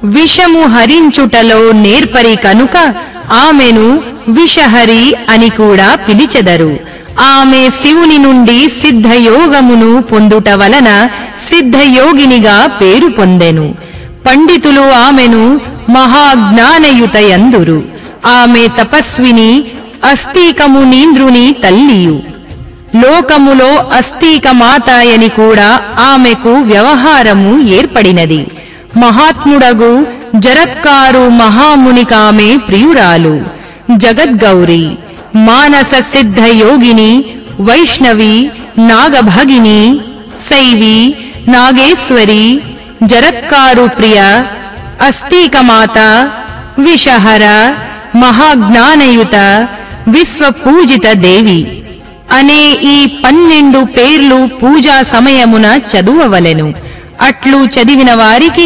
విషము హరించుటలో నేర్పరి కనుక ఆమెను విషహరి అని కూడా పిలిచెదరు ఆమె శివుని నుండి సిద్ధయోగమును పొందుట వలన సిద్ధయోగినిగా పేరు పొందెను పండితులు ఆమెను మహాజ్ఞానయుతయందురు ఆమె తపస్విని అస్థీకమునీంద్రుని తల్లియు లోకములో అస్థీక మాతాయని కూడా ఆమెకు వ్యవహారము ఏర్పడినది మహాత్ముడగు జరత్కారు మహామునికామె ప్రియురాలు జగద్గౌరి మానస సిద్ధ యోగిని వైష్ణవి నాగభగిని శైవి నాగేశ్వరి జరత్కారు ప్రియ అస్థీకమాత విషహర మహాజ్ఞానయుత విశ్వపూజిత దేవి అనే ఈ పన్నెండు పేర్లు పూజా సమయమున చదువవలెను అట్లు చదివిన వారికి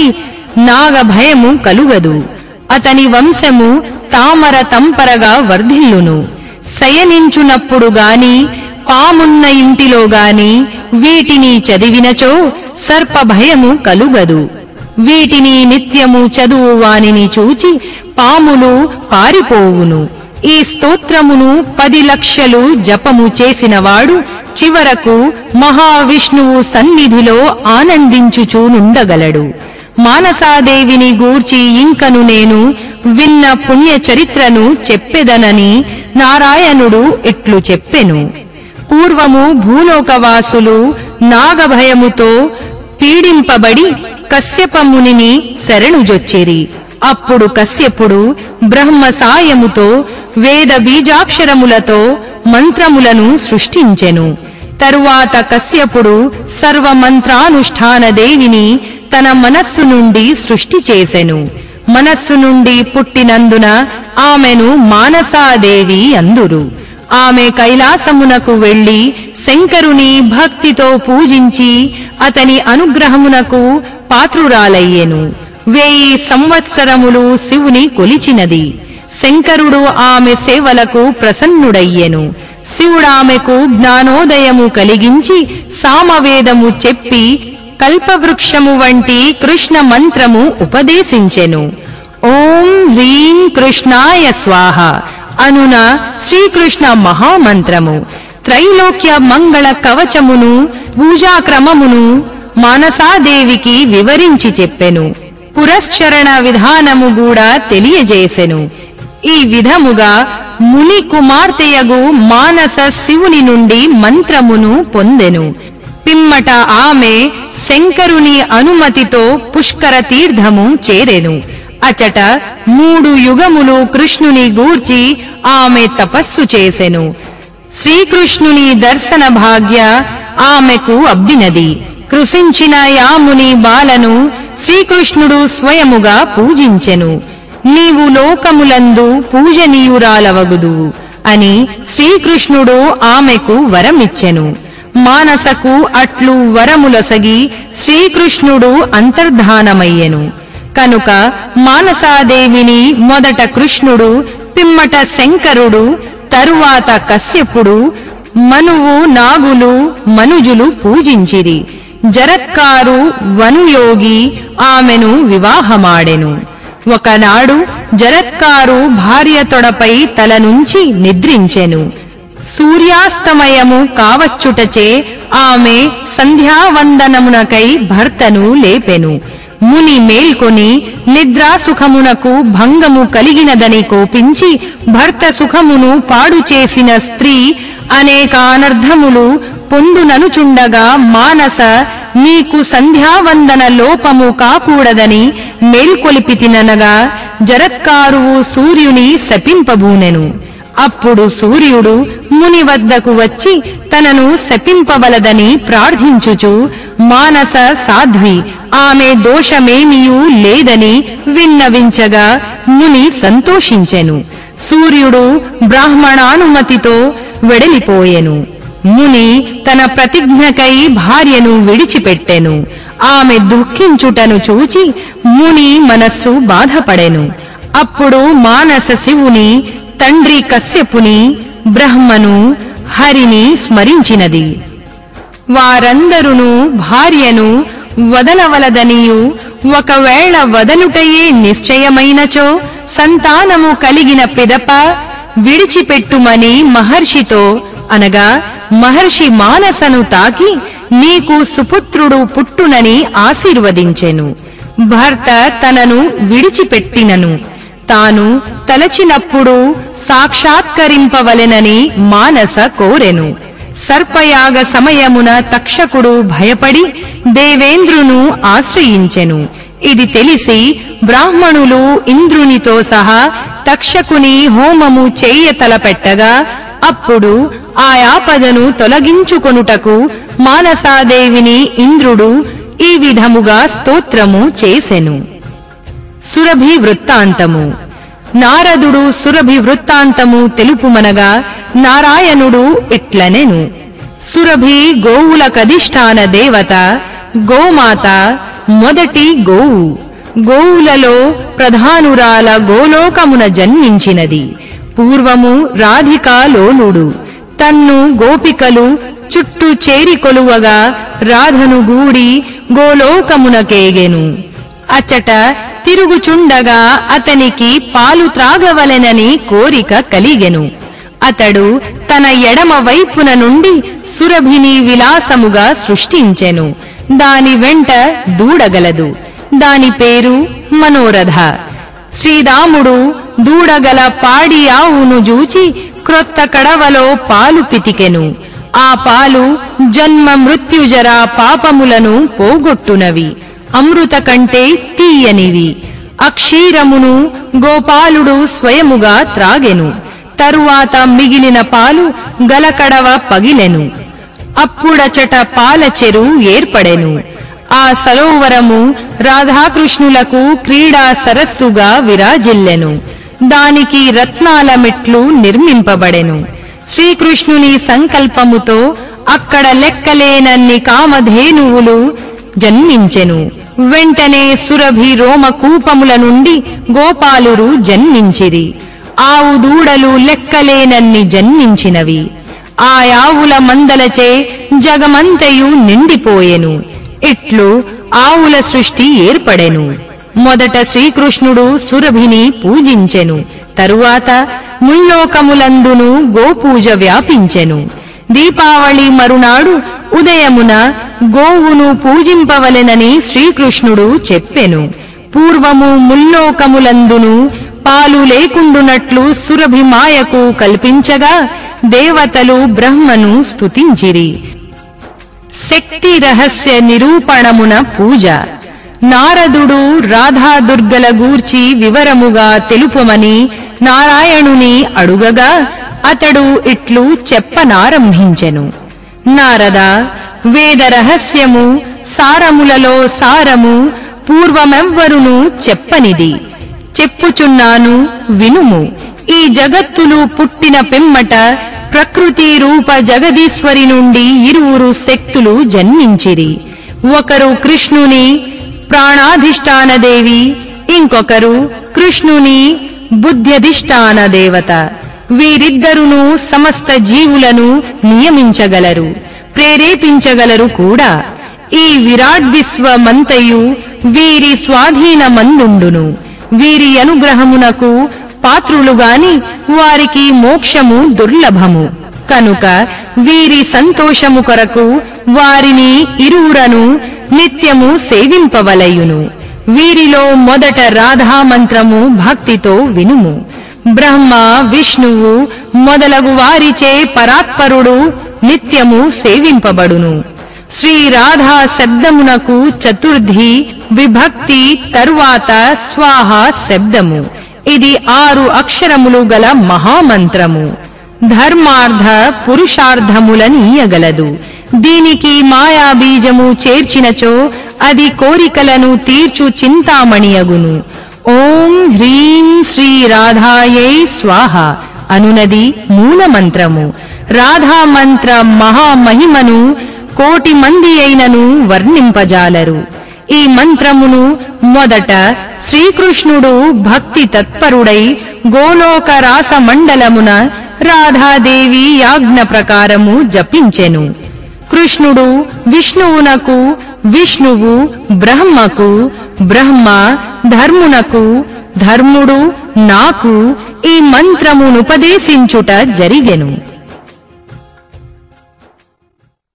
నాగభయము కలుగదు అతని వంశము తామర తంపరగా వర్ధిల్లును శయనించునప్పుడు గాని పామున్న ఇంటిలో గాని వీటిని చదివినచో సర్పభయము కలుగదు వీటిని నిత్యము చదువు వానిని చూచి పాములు పారిపోవును ఈ స్తోత్రమును పది లక్షలు జపము చేసినవాడు చివరకు మహావిష్ణువు సన్నిధిలో ఆనందించుచూనుండగలడు మానసాదేవిని గూర్చి ఇంకను నేను విన్న పుణ్య చరిత్రను చెప్పెదనని నారాయణుడు ఇట్లు చెప్పెను పూర్వము భూలోకవాసులు నాగభయముతో పీడింపబడి కశ్యపమునిని శరణుజొచ్చిరి అప్పుడు కశ్యపుడు బ్రహ్మ సాయముతో వేద బీజాక్షరములతో మంత్రములను సృష్టించెను తరువాత కశ్యపుడు సర్వమంత్రానుష్ఠాన దేవిని తన మనస్సు నుండి సృష్టి చేసెను మనస్సు నుండి పుట్టినందున ఆమెను మానసాదేవి అందురు ఆమె కైలాసమునకు వెళ్లి శంకరుని భక్తితో పూజించి అతని అనుగ్రహమునకు పాత్రురాలయ్యెను వేయి సంవత్సరములు శివుని కొలిచినది శంకరుడు ఆమె సేవలకు ప్రసన్నుడయ్యెను శివుడామెకు జ్ఞానోదయము కలిగించి సామవేదము చెప్పి కల్పవృక్షము వంటి కృష్ణ మంత్రము ఉపదేశించెను ఓం హ్రీం కృష్ణాయ స్వాహ అనున శ్రీకృష్ణ మహామంత్రము త్రైలోక్య మంగళ కవచమును పూజాక్రమమును మానసాదేవికి వివరించి చెప్పెను పురశ్చరణ విధానము కూడా తెలియజేసెను ఈ విధముగా ముని కుమార్తెయగు మానస శివుని నుండి మంత్రమును పొందెను పిమ్మట ఆమె శంకరుని అనుమతితో పుష్కర తీర్థము చేరెను అచట మూడు యుగములు కృష్ణుని గూర్చి ఆమె తపస్సు చేసెను శ్రీకృష్ణుని దర్శన భాగ్య ఆమెకు అబ్బినది కృషించిన యాముని బాలను శ్రీకృష్ణుడు స్వయముగా పూజించెను నీవు లోకములందు పూజనీయురాలవగుదు అని శ్రీకృష్ణుడు ఆమెకు వరమిచ్చెను మానసకు అట్లు వరములొసగి శ్రీకృష్ణుడు అంతర్ధానమయ్యెను కనుక మానసాదేవిని మొదట కృష్ణుడు పిమ్మట శంకరుడు తరువాత కశ్యపుడు మనువు నాగులు మనుజులు పూజించిరి జరత్కారు వనుయోగి ఆమెను వివాహమాడెను ఒకనాడు జరత్కారు భార్య తొడపై తల నుంచి నిద్రించెను సూర్యాస్తమయము కావచ్చుటచే ఆమె సంధ్యావందనమునకై భర్తను లేపెను ముని మేల్కొని నిద్రాసుఖమునకు భంగము కలిగినదని కోపించి భర్త సుఖమును పాడు చేసిన స్త్రీ అనేకానర్థములు పొందుననుచుండగా మానస నీకు సంధ్యావందన లోపము కాకూడదని మేల్కొలిపితిననగా జరత్కారువు సూర్యుని శపింపబూనెను అప్పుడు సూర్యుడు ముని వద్దకు వచ్చి తనను శపింపవలదని ప్రార్థించుచు మానస సాధ్వి ఆమె దోషమేమియూ లేదని విన్నవించగా ముని సంతోషించెను సూర్యుడు బ్రాహ్మణానుమతితో వెడలిపోయెను ముని తన ప్రతిజ్ఞకై భార్యను విడిచిపెట్టెను ఆమె దుఃఖించుటను చూచి ముని మనస్సు బాధపడెను అప్పుడు మానస శివుని తండ్రి కశ్యపుని బ్రహ్మను హరిని స్మరించినది వారందరును భార్యను వదలవలదనియు ఒకవేళ వదనుటయే నిశ్చయమైనచో సంతానము కలిగిన పిదప విడిచిపెట్టుమని మహర్షితో అనగా మహర్షి మానసను తాకి నీకు సుపుత్రుడు పుట్టునని ఆశీర్వదించెను భర్త తనను విడిచిపెట్టినను తాను తలచినప్పుడు సాక్షాత్కరింపవలెనని మానస కోరెను సర్పయాగ సమయమున తక్షకుడు భయపడి దేవేంద్రును ఆశ్రయించెను ఇది తెలిసి బ్రాహ్మణులు ఇంద్రునితో సహా తక్షకుని హోమము చేయత తలపెట్టగా అప్పుడు ఆ ఆపదను తొలగించుకొనుటకు మానసాదేవిని ఇంద్రుడు ఈ విధముగా స్తోత్రము చేసెను సురభి వృత్తాంతము నారదుడు సురభి వృత్తాంతము తెలుపుమనగా నారాయణుడు ఇట్లనెను సురభి గోవుల కధిష్టాన దేవత గోమాత మొదటి గోవు గోవులలో ప్రధానురాల గోలోకమున జన్మించినది పూర్వము రాధికాలోలుడు తన్ను గోపికలు చుట్టూ చేరి కొలువగా రాధను గూడి గోలోకమునకేగెను అచ్చట తిరుగుచుండగా అతనికి పాలు త్రాగవలెనని కోరిక కలిగెను అతడు తన ఎడమ వైపున నుండి సురభిని విలాసముగా సృష్టించెను దాని వెంట దూడగలదు దాని పేరు మనోరథ శ్రీరాముడు దూడగల పాడి ఆవును జూచి క్రొత్త కడవలో పాలు పితికెను ఆ పాలు జన్మ మృత్యుజర పాపములను పోగొట్టునవి అమృత కంటే తీయనివి అక్షీరమును గోపాలుడు స్వయముగా త్రాగెను తరువాత మిగిలిన పాలు గలకడవ పగిలెను అప్పుడచట పాల చెరు ఏర్పడెను ఆ సరోవరము రాధాకృష్ణులకు క్రీడా సరస్సుగా విరాజిల్లెను దానికి రత్నాల మెట్లు నిర్మింపబడెను శ్రీకృష్ణుని సంకల్పముతో అక్కడ లెక్కలేనన్ని కామధేనువులు జన్మించెను వెంటనే సురభి రోమకూపముల నుండి గోపాలురు జన్మించిరి ఆవు దూడలు లెక్కలేనన్ని జన్మించినవి ఆ ఆవుల మందలచే జగమంతయు నిండిపోయెను ఇట్లు ఆవుల సృష్టి ఏర్పడెను మొదట శ్రీకృష్ణుడు సురభిని పూజించెను తరువాత ముల్లోకములందును గోపూజ వ్యాపించెను దీపావళి మరునాడు ఉదయమున గోవును పూజింపవలెనని శ్రీకృష్ణుడు చెప్పెను పూర్వము ముల్లోకములందును పాలు లేకుండునట్లు సురభి మాయకు కల్పించగా దేవతలు బ్రహ్మను స్తుతించిరి శక్తి రహస్య నిరూపణమున పూజ నారదుడు రాధాదుర్గల గూర్చి వివరముగా తెలుపమని నారాయణుని అడుగగా అతడు ఇట్లు చెప్పనారంభించెను నారద వేద రహస్యము సారములలో సారము పూర్వమెవ్వరును చెప్పనిది చెప్పుచున్నాను వినుము ఈ జగత్తులు పుట్టిన పిమ్మట ప్రకృతి రూప జగదీశ్వరి నుండి ఇరువురు శక్తులు జన్మించిరి ఒకరు కృష్ణుని ప్రాణాధిష్టానదేవి ఇంకొకరు కృష్ణుని బుద్ధ్యధిష్టాన దేవత వీరిద్దరును సమస్త జీవులను నియమించగలరు ప్రేరేపించగలరు కూడా ఈ విరాట్ విశ్వమంతయు వీరి స్వాధీనమందుండును వీరి అనుగ్రహమునకు పాత్రులుగాని వారికి మోక్షము దుర్లభము కనుక వీరి సంతోషము కొరకు వారిని ఇరువురను నిత్యము సేవింపవలయును వీరిలో మొదట రాధా మంత్రము భక్తితో వినుము బ్రహ్మ విష్ణువు మొదలగు వారిచే పరాత్పరుడు నిత్యము సేవింపబడును శ్రీ రాధా శబ్దమునకు చతుర్థి విభక్తి తరువాత స్వాహ శబ్దము ఇది ఆరు అక్షరములు గల మహామంత్రము ధర్మార్థ పురుషార్థములనీయగలదు దీనికి మాయా బీజము చేర్చినచో అది కోరికలను తీర్చు చింతామణియగును ఓం హ్రీం శ్రీ రాధాయై స్వాహ అనునది మూల మంత్రము రాధా మంత్ర మహామహిమను కోటి మంది అయినను వర్ణింపజాలరు ఈ మంత్రమును మొదట శ్రీకృష్ణుడు భక్తి తత్పరుడై గోలోక రాస మండలమున రాధాదేవి యాజ్ఞ ప్రకారము జపించెను కృష్ణుడు విష్ణువునకు విష్ణువు బ్రహ్మకు బ్రహ్మ ధర్మునకు ధర్ముడు నాకు ఈ మంత్రమునుపదేశించుట జరిగెను